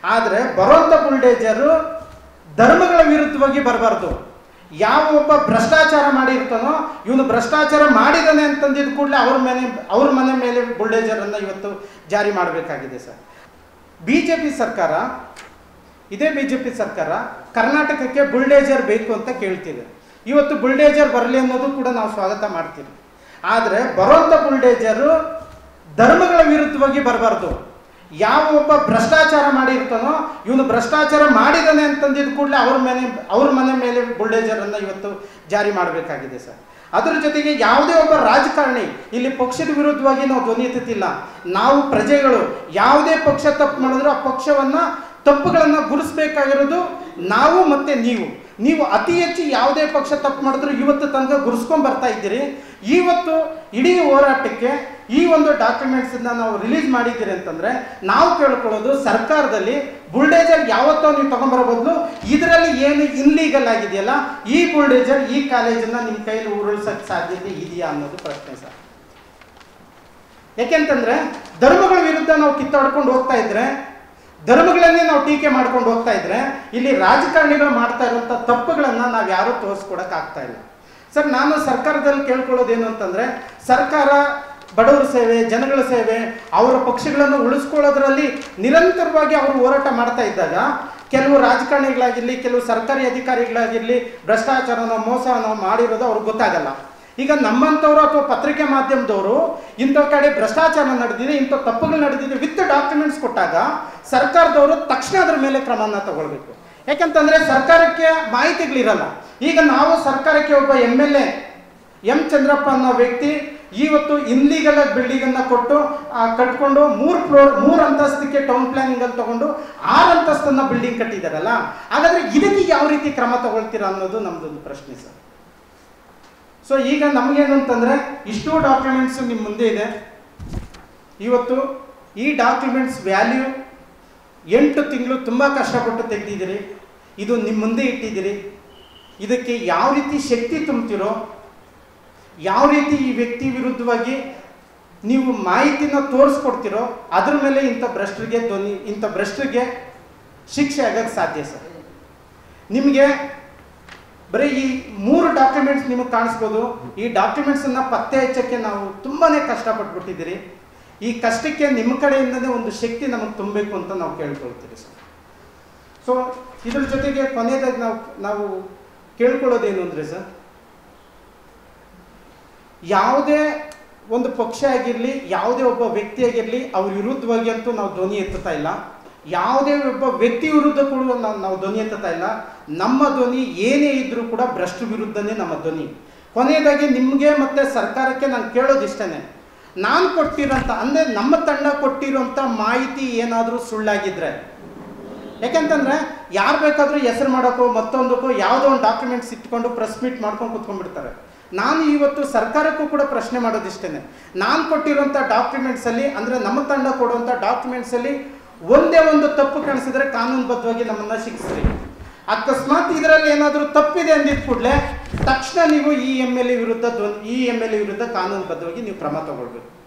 ಆದರೆ ಬರುವಂಥ ಬುಲ್ಡೇಜರು ಧರ್ಮಗಳ ವಿರುದ್ಧವಾಗಿ ಬರಬಾರ್ದು ಯಾವ ಒಬ್ಬ ಭ್ರಷ್ಟಾಚಾರ ಮಾಡಿರ್ತಾನೋ ಇವನು ಭ್ರಷ್ಟಾಚಾರ ಮಾಡಿದಾನೆ ಅಂತಂದಿದ ಕೂಡಲೇ ಅವ್ರ ಮನೆ ಅವ್ರ ಮನೆ ಮೇಲೆ ಬುಲ್ಡೇಜರನ್ನು ಇವತ್ತು ಜಾರಿ ಮಾಡಬೇಕಾಗಿದೆ ಸರ್ ಬಿ ಜೆ ಪಿ ಸರ್ಕಾರ ಇದೇ ಬಿ ಜೆ ಪಿ ಸರ್ಕಾರ ಕರ್ನಾಟಕಕ್ಕೆ ಬುಲ್ಡೇಜರ್ ಬೇಕು ಅಂತ ಕೇಳ್ತಿದೆ ಇವತ್ತು ಬುಲ್ಡೇಜರ್ ಬರಲಿ ಅನ್ನೋದು ಕೂಡ ನಾವು ಸ್ವಾಗತ ಮಾಡ್ತೀವಿ ಆದರೆ ಬರುವಂಥ ಬುಲ್ಡೇಜರು ಧರ್ಮಗಳ ವಿರುದ್ಧವಾಗಿ ಬರಬಾರ್ದು ಯಾವ ಒಬ್ಬ ಭ್ರಷ್ಟಾಚಾರ ಮಾಡಿರ್ತಾನೋ ಇವನು ಭ್ರಷ್ಟಾಚಾರ ಮಾಡಿದಾನೆ ಅಂತಂದಿದ ಕೂಡಲೇ ಅವ್ರ ಮನೆ ಅವ್ರ ಮನೆ ಮೇಲೆ ಬುಲ್ಡೇಜರನ್ನು ಇವತ್ತು ಜಾರಿ ಮಾಡಬೇಕಾಗಿದೆ ಸರ್ ಅದರ ಜೊತೆಗೆ ಯಾವುದೇ ಒಬ್ಬ ರಾಜಕಾರಣಿ ಇಲ್ಲಿ ಪಕ್ಷದ ವಿರುದ್ಧವಾಗಿ ನಾವು ಧ್ವನಿ ಎತ್ತುತ್ತಿಲ್ಲ ನಾವು ಪ್ರಜೆಗಳು ಯಾವುದೇ ಪಕ್ಷ ತಪ್ಪು ಮಾಡಿದ್ರು ಆ ಪಕ್ಷವನ್ನು ತಪ್ಪುಗಳನ್ನು ಗುರುಸ್ಬೇಕಾಗಿರೋದು ನಾವು ಮತ್ತೆ ನೀವು ನೀವು ಅತಿ ಹೆಚ್ಚು ಯಾವುದೇ ಪಕ್ಷ ತಪ್ಪು ಮಾಡಿದ್ರು ಇವತ್ತು ತನಕ ಗುರುಸ್ಕೊಂಡ್ ಬರ್ತಾ ಇದ್ದೀರಿ ಇವತ್ತು ಇಡೀ ಹೋರಾಟಕ್ಕೆ ಈ ಒಂದು ಡಾಕ್ಯುಮೆಂಟ್ಸನ್ನ ನಾವು ರಿಲೀಸ್ ಮಾಡಿದ್ದೀರಿ ಅಂತಂದ್ರೆ ನಾವು ಕೇಳ್ಕೊಳ್ಳೋದು ಸರ್ಕಾರದಲ್ಲಿ ಬುಲ್ಡೇಜರ್ ಯಾವತ್ತೋ ನೀವು ತಗೊಂಬರೋ ಇದರಲ್ಲಿ ಏನು ಇನ್ಲೀಗಲ್ ಆಗಿದೆಯಲ್ಲ ಈ ಬುಲ್ಡೇಜರ್ ಈ ಕಾಲೇಜನ್ನ ನಿಮ್ಮ ಕೈಯಲ್ಲಿ ಉರುಳಿಸೋಕ್ಕೆ ಸಾಧ್ಯತೆ ಇದೆಯಾ ಅನ್ನೋದು ಪ್ರಶ್ನೆ ಸರ್ ಯಾಕೆಂತಂದ್ರೆ ಧರ್ಮಗಳ ವಿರುದ್ಧ ನಾವು ಕಿತ್ತಾಡ್ಕೊಂಡು ಹೋಗ್ತಾ ಇದ್ರೆ ಧರ್ಮಗಳನ್ನೇ ನಾವು ಟೀಕೆ ಮಾಡ್ಕೊಂಡು ಹೋಗ್ತಾ ಇದ್ರೆ ಇಲ್ಲಿ ರಾಜಕಾರಣಿಗಳು ಮಾಡ್ತಾ ಇರುವಂಥ ತಪ್ಪುಗಳನ್ನ ನಾವು ಯಾರೂ ತೋರಿಸ್ಕೊಡಕ್ ಆಗ್ತಾ ಇಲ್ಲ ಸರ್ ನಾನು ಸರ್ಕಾರದಲ್ಲಿ ಕೇಳ್ಕೊಳ್ಳೋದೇನು ಅಂತಂದ್ರೆ ಸರ್ಕಾರ ಬಡವರ ಸೇವೆ ಜನಗಳ ಸೇವೆ ಅವರ ಪಕ್ಷಗಳನ್ನು ಉಳಿಸ್ಕೊಳ್ಳೋದ್ರಲ್ಲಿ ನಿರಂತರವಾಗಿ ಅವರು ಹೋರಾಟ ಮಾಡ್ತಾ ಇದ್ದಾಗ ಕೆಲವು ರಾಜಕಾರಣಿಗಳಾಗಿರಲಿ ಕೆಲವು ಸರ್ಕಾರಿ ಅಧಿಕಾರಿಗಳಾಗಿರಲಿ ಭ್ರಷ್ಟಾಚಾರನೋ ಮೋಸನೋ ಮಾಡಿರೋದು ಅವ್ರಿಗೆ ಗೊತ್ತಾಗಲ್ಲ ಈಗ ನಮ್ಮಂಥವ್ರು ಅಥವಾ ಪತ್ರಿಕೆ ಮಾಧ್ಯಮದವರು ಇಂಥ ಕಡೆ ಭ್ರಷ್ಟಾಚಾರ ನಡೆದಿದೆ ಇಂಥ ತಪ್ಪುಗಳು ನಡೆದಿದೆ ವಿತ್ ಡಾಕ್ಯುಮೆಂಟ್ಸ್ ಕೊಟ್ಟಾಗ ಸರ್ಕಾರದವರು ತಕ್ಷಣ ಅದ್ರ ಮೇಲೆ ಕ್ರಮನ ತಗೊಳ್ಬೇಕು ಯಾಕಂತಂದ್ರೆ ಸರ್ಕಾರಕ್ಕೆ ಮಾಹಿತಿಗಳಿರಲ್ಲ ಈಗ ನಾವು ಸರ್ಕಾರಕ್ಕೆ ಒಬ್ಬ M L A M Chandrappa ಅನ್ನೋ ವ್ಯಕ್ತಿ ಇವತ್ತು ಇನ್ಲೀಗಲ್ ಆಗಿ ಬಿಲ್ಡಿಂಗ್ ಅನ್ನ ಕೊಟ್ಟು ಆ, ಕಟ್ಕೊಂಡು ಮೂರು ಫ್ಲೋರ್ ಮೂರು ಅಂತಸ್ತಿಗೆ ಟೌನ್ ಪ್ಲಾನಿಂಗ್ ಅಲ್ಲಿ ತಗೊಂಡು ಆರು ಅಂತಸ್ತನ್ನ ಬಿಲ್ಡಿಂಗ್ ಕಟ್ಟಿದಾರಲ್ಲ ಹಾಗಾದ್ರೆ ಇದಕ್ಕೆ ಯಾವ ರೀತಿ ಕ್ರಮ ತಗೊಳ್ತೀರಾ ಅನ್ನೋದು ನಮ್ದೊಂದು ಪ್ರಶ್ನೆ ಸರ್ ಸೊ ಈಗ ನಮಗೇನು ಅಂತಂದ್ರೆ ಇಷ್ಟು ಡಾಕ್ಯುಮೆಂಟ್ಸ್ ನಿಮ್ಮ ಮುಂದೆ ಇದೆ ಇವತ್ತು ಈ ಡಾಕ್ಯುಮೆಂಟ್ಸ್ ವ್ಯಾಲ್ಯೂ ಎಂಟು ತಿಂಗಳು ತುಂಬ ಕಷ್ಟಪಟ್ಟು ತೆಗೆದಿದ್ದೀರಿ ಇದು ನಿಮ್ಮ ಮುಂದೆ ಇಟ್ಟಿದ್ದೀರಿ ಇದಕ್ಕೆ ಯಾವ ರೀತಿ ಶಕ್ತಿ ತುಂಬ್ತಿರೋ ಯಾವ ರೀತಿ ಈ ವ್ಯಕ್ತಿ ವಿರುದ್ಧವಾಗಿ ನೀವು ಮಾಹಿತಿನ ತೋರಿಸ್ಕೊಡ್ತಿರೋ ಅದ್ರ ಮೇಲೆ ಇಂಥ ಭ್ರಷ್ಟರಿಗೆ ಧ್ವನಿ ಇಂಥ ಭ್ರಷ್ಟರಿಗೆ ಶಿಕ್ಷೆ ಆಗಕ್ಕೆ ಸಾಧ್ಯ ಸರ್ ನಿಮಗೆ ಬರೀ ಈ ಮೂರು ಡಾಕ್ಯುಮೆಂಟ್ಸ್ ನಿಮಗೆ ಕಾಣಿಸ್ಬೋದು ಈ ಡಾಕ್ಯುಮೆಂಟ್ಸನ್ನು ಪತ್ತೆ ಹಚ್ಚಕ್ಕೆ ನಾವು ತುಂಬಾ ಕಷ್ಟಪಟ್ಬಿಟ್ಟಿದ್ದೀರಿ ಈ ಕಷ್ಟಕ್ಕೆ ನಿಮ್ಮ ಕಡೆಯಿಂದನೇ ಒಂದು ಶಕ್ತಿ ನಮಗೆ ತುಂಬಬೇಕು ಅಂತ ನಾವು ಕೇಳ್ಕೊಳ್ತೀವಿ ಸರ್ ಸೊ ಇದ್ರ ಜೊತೆಗೆ ಕೊನೆಯದಾಗಿ ನಾವು ನಾವು ಕೇಳ್ಕೊಳ್ಳೋದೇನು ಅಂದರೆ ಸರ್ ಯಾವುದೇ ಒಂದು ಪಕ್ಷ ಆಗಿರಲಿ ಯಾವುದೇ ಒಬ್ಬ ವ್ಯಕ್ತಿ ಆಗಿರಲಿ ಅವ್ರ ವಿರುದ್ಧವಾಗಿ ಅಂತೂ ನಾವು ಧ್ವನಿ ಎತ್ತುತ್ತಾ ಇಲ್ಲ ಯಾವುದೇ ಒಬ್ಬ ವ್ಯಕ್ತಿ ವಿರುದ್ಧ ಕೂಡ ನಾವು ನಾವು ಧ್ವನಿ ಎತ್ತುತ್ತಾ ಇಲ್ಲ ನಮ್ಮ ಧ್ವನಿ ಏನೇ ಇದ್ರೂ ಕೂಡ ಭ್ರಷ್ಟ ವಿರುದ್ಧನೇ ನಮ್ಮ ಧ್ವನಿ ಕೊನೆಯದಾಗಿ ನಿಮಗೆ ಮತ್ತೆ ಸರ್ಕಾರಕ್ಕೆ ನಾನು ಕೇಳೋದಿಷ್ಟೇ ನಾನು ಕೊಟ್ಟಿರೋಂಥ ಅಂದರೆ ನಮ್ಮ ತಂಡ ಕೊಟ್ಟಿರೋಂಥ ಮಾಹಿತಿ ಏನಾದರೂ ಸುಳ್ಳಾಗಿದ್ರೆ ಯಾಕೆಂತಂದ್ರೆ ಯಾರು ಬೇಕಾದರೂ ಹೆಸರು ಮಾಡೋಕ್ಕೋ ಮತ್ತೊಂದಕ್ಕೋ ಯಾವುದೋ ಒಂದು ಡಾಕ್ಯುಮೆಂಟ್ಸ್ ಇಟ್ಕೊಂಡು ಪ್ರೆಸ್ ಮೀಟ್ ಮಾಡ್ಕೊಂಡು ಕುತ್ಕೊಂಡ್ಬಿಡ್ತಾರೆ ನಾನು ಇವತ್ತು ಸರ್ಕಾರಕ್ಕೂ ಕೂಡ ಪ್ರಶ್ನೆ ಮಾಡೋದಿಷ್ಟೇ ನಾನು ಕೊಟ್ಟಿರುವಂಥ ಡಾಕ್ಯುಮೆಂಟ್ಸಲ್ಲಿ ಅಂದರೆ ನಮ್ಮ ತಂಡ ಕೊಡುವಂಥ ಡಾಕ್ಯುಮೆಂಟ್ಸಲ್ಲಿ ಒಂದೇ ಒಂದು ತಪ್ಪು ಕಾಣಿಸಿದ್ರೆ ಕಾನೂನುಬದ್ಧವಾಗಿ ನಮ್ಮನ್ನು ಶಿಕ್ಷಿಸ್ರಿ ಅಕಸ್ಮಾತ್ ಇದರಲ್ಲಿ ಏನಾದರೂ ತಪ್ಪಿದೆ ಅಂದಿದ ಕೂಡಲೇ ತಕ್ಷಣ ನೀವು ಈ ಎಮ್ ಎಲ್ ಎ ವಿರುದ್ಧ ಧ್ವನಿ ಈ ಎಮ್ ಎಲ್ ಎ ವಿರುದ್ಧ ಕಾನೂನುಬದ್ಧವಾಗಿ ನೀವು ಕ್ರಮ ತಗೊಳ್ಬೇಕು